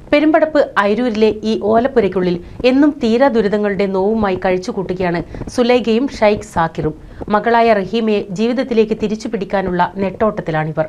പെരുമ്പടപ്പ് അയിരൂരിലെ ഈ ഓലപ്പുരയ്ക്കുള്ളിൽ എന്നും തീരാ ദുരിതങ്ങളുടെ നോവുമായി കഴിച്ചുകൂട്ടുകയാണ് സുലൈഖയും ഷൈഖ് സാക്കിറും മകളായ റഹീമയെ ജീവിതത്തിലേക്ക് തിരിച്ചു പിടിക്കാനുള്ള നെട്ടോട്ടത്തിലാണിവർ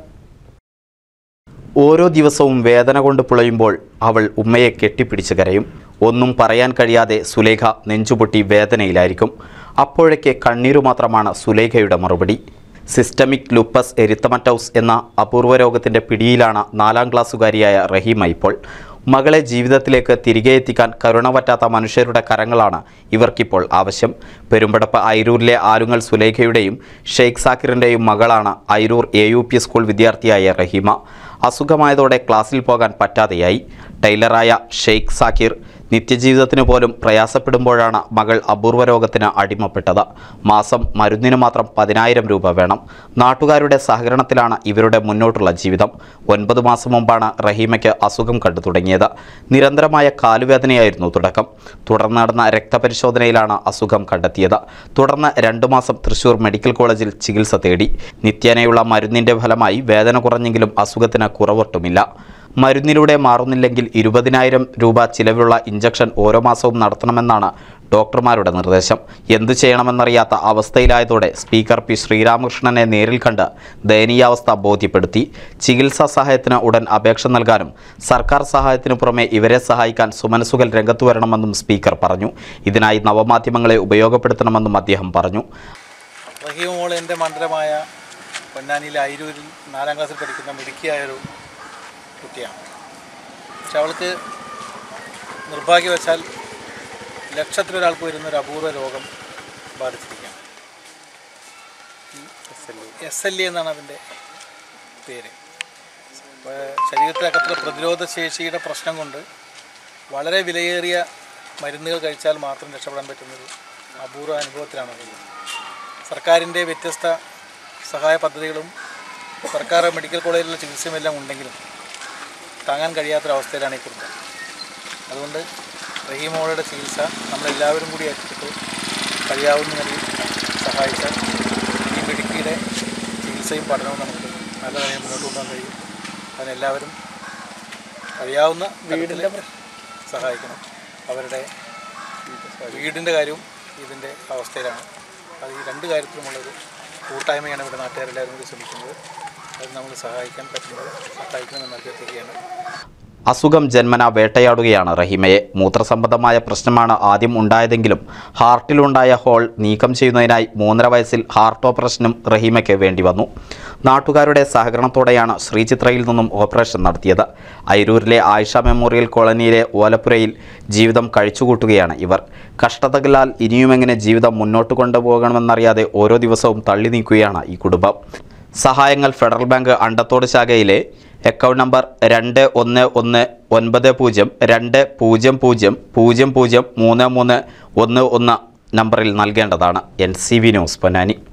ഓരോ ദിവസവും വേദന കൊണ്ട് പുളയുമ്പോൾ അവൾ ഉമ്മയെ കെട്ടിപ്പിടിച്ച് കരയും ഒന്നും പറയാൻ കഴിയാതെ സുലേഖ നെഞ്ചുപൊട്ടി വേദനയിലായിരിക്കും അപ്പോഴേക്ക് കണ്ണീരു മാത്രമാണ് സുലേഖയുടെ മറുപടി സിസ്റ്റമിക് ലുപ്പസ് എരിത്തമറ്റൗസ് എന്ന അപൂർവ രോഗത്തിൻ്റെ പിടിയിലാണ് നാലാം ക്ലാസ്സുകാരിയായ റഹീമ ഇപ്പോൾ മകളെ ജീവിതത്തിലേക്ക് തിരികെ എത്തിക്കാൻ കരുണ പറ്റാത്ത മനുഷ്യരുടെ കരങ്ങളാണ് ഇവർക്കിപ്പോൾ ആവശ്യം പെരുമ്പടപ്പ് ഐരൂരിലെ ആലുങ്ങൽ സുലേഖയുടെയും ഷെയ്ഖ് സാക്കിറിൻ്റെയും മകളാണ് Airur A U P school വിദ്യാർത്ഥിയായ റഹീമ അസുഖമായതോടെ ക്ലാസ്സിൽ പോകാൻ പറ്റാതെയായി ടൈലറായ ഷെയ്ഖ് സാക്കിർ നിത്യജീവിതത്തിന് പോലും പ്രയാസപ്പെടുമ്പോഴാണ് മകൾ അപൂർവ രോഗത്തിന് അടിമപ്പെട്ടത് മാസം മരുന്നിന് മാത്രം പതിനായിരം രൂപ വേണം നാട്ടുകാരുടെ സഹകരണത്തിലാണ് ഇവരുടെ മുന്നോട്ടുള്ള ജീവിതം ഒൻപത് മാസം മുമ്പാണ് റഹീമയ്ക്ക് അസുഖം കണ്ടു തുടങ്ങിയത് നിരന്തരമായ കാലുവേദനയായിരുന്നു തുടക്കം തുടർന്ന് നടന്ന രക്തപരിശോധനയിലാണ് അസുഖം കണ്ടെത്തിയത് തുടർന്ന് രണ്ടു മാസം തൃശൂർ മെഡിക്കൽ കോളേജിൽ ചികിത്സ തേടി നിത്യേനയുള്ള മരുന്നിൻ്റെ ഫലമായി വേദന കുറഞ്ഞെങ്കിലും അസുഖത്തിന് കുറവൊട്ടുമില്ല മരുന്നിലൂടെ മാറുന്നില്ലെങ്കിൽ ഇരുപതിനായിരം രൂപ ചിലവിലുള്ള ഇഞ്ചക്ഷൻ ഓരോ മാസവും നടത്തണമെന്നാണ് ഡോക്ടർമാരുടെ നിർദ്ദേശം എന്തു ചെയ്യണമെന്നറിയാത്ത അവസ്ഥയിലായതോടെ സ്പീക്കർ പി ശ്രീരാമകൃഷ്ണനെ നേരിൽ കണ്ട് ദയനീയാവസ്ഥ ബോധ്യപ്പെടുത്തി ചികിത്സാ സഹായത്തിന് ഉടൻ അപേക്ഷ നൽകാനും സർക്കാർ സഹായത്തിനു പുറമെ ഇവരെ സഹായിക്കാൻ സുമനസുകൾ രംഗത്തു വരണമെന്നും സ്പീക്കർ പറഞ്ഞു ഇതിനായി നവമാധ്യമങ്ങളെ ഉപയോഗപ്പെടുത്തണമെന്നും അദ്ദേഹം പറഞ്ഞു റഹീം മോൾ എൻ്റെ മണ്ഡലമായ പൊന്നാനിയിലെ അയിരൂരിൽ നാലാം ക്ലാസ്സിൽ പഠിക്കുന്ന മിടുക്കിയായൊരു കുട്ടിയാണ് പക്ഷെ അവൾക്ക് നിർഭാഗ്യവശാൽ ലക്ഷത്തിലൊരാൾക്ക് വരുന്ന ഒരു അപൂർവ രോഗം ബാധിച്ചിരിക്കുകയാണ് എസ് എൽ ഇ എന്നാണ് അതിൻ്റെ പേര് അപ്പോൾ ശരീരത്തിനകത്തുള്ള പ്രതിരോധ ശേഷിയുടെ പ്രശ്നം കൊണ്ട് വളരെ വിലയേറിയ മരുന്നുകൾ കഴിച്ചാൽ മാത്രം രക്ഷപ്പെടാൻ പറ്റുന്നൊരു അപൂർവ അനുഭവത്തിലാണുള്ളത് സർക്കാരിൻ്റെ വ്യത്യസ്ത സഹായ പദ്ധതികളും സർക്കാർ മെഡിക്കൽ കോളേജിലുള്ള ചികിത്സയുമെല്ലാം ഉണ്ടെങ്കിലും താങ്ങാൻ കഴിയാത്തൊരവസ്ഥയിലാണ് ഈ കുടുംബം അതുകൊണ്ട് റഹീമോളുടെ ചികിത്സ നമ്മളെല്ലാവരും കൂടി ഏറ്റെടുത്ത് കഴിയാവുന്ന നിലയിൽ സഹായിച്ചാൽ ഈ മിടുക്കിയുടെ ചികിത്സയും പഠനവും നമുക്ക് നല്ല നിലയിൽ മുന്നോട്ട് കൊണ്ടുപോകാൻ കഴിയും അതിനെല്ലാവരും കഴിയാവുന്ന വീടിൻ്റെ സഹായിക്കണം അവരുടെ വീടിൻ്റെ കാര്യവും ഇതിൻ്റെ അവസ്ഥയിലാണ് അത് ഈ രണ്ട് കാര്യത്തിലുമുള്ളൊരു കൂട്ടായ്മയാണ് ഇവിടെ നാട്ടുകാരെല്ലാവരും കൂടി ശ്രമിക്കുന്നത് അത് നമ്മൾ സഹായിക്കാൻ പറ്റുന്നത് സഹായിക്കണമെന്ന് അഭ്യർത്ഥിക്കുകയാണ് അസുഖം ജന്മന വേട്ടയാടുകയാണ് റഹീമയെ മൂത്രസംബന്ധമായ പ്രശ്നമാണ് ആദ്യം ഉണ്ടായതെങ്കിലും ഹാർട്ടിലുണ്ടായ ഹോൾ നീക്കം ചെയ്യുന്നതിനായി മൂന്നര വയസ്സിൽ ഹാർട്ട് ഓപ്പറേഷനും റഹീമയ്ക്ക് വേണ്ടി വന്നു നാട്ടുകാരുടെ സഹകരണത്തോടെയാണ് ശ്രീചിത്രയിൽ നിന്നും ഓപ്പറേഷൻ നടത്തിയത് അയിരൂരിലെ ആയിഷ മെമ്മോറിയൽ കോളനിയിലെ ഓലപ്പുരയിൽ ജീവിതം കഴിച്ചുകൂട്ടുകയാണ് ഇവർ കഷ്ടതകളാൽ ഇനിയുമെങ്ങനെ ജീവിതം മുന്നോട്ട് കൊണ്ടുപോകണമെന്നറിയാതെ ഓരോ ദിവസവും തള്ളി നീക്കുകയാണ് ഈ കുടുംബം സഹായങ്ങൾ ഫെഡറൽ ബാങ്ക് അണ്ടത്തോട് ശാഖയിലെ അക്കൗണ്ട് നമ്പർ രണ്ട് ഒന്ന് ഒന്ന് ഒൻപത് പൂജ്യം രണ്ട് പൂജ്യം പൂജ്യം പൂജ്യം പൂജ്യം മൂന്ന് മൂന്ന് ഒന്ന് ഒന്ന് നമ്പറിൽ നൽകേണ്ടതാണ് N C V news Ponnani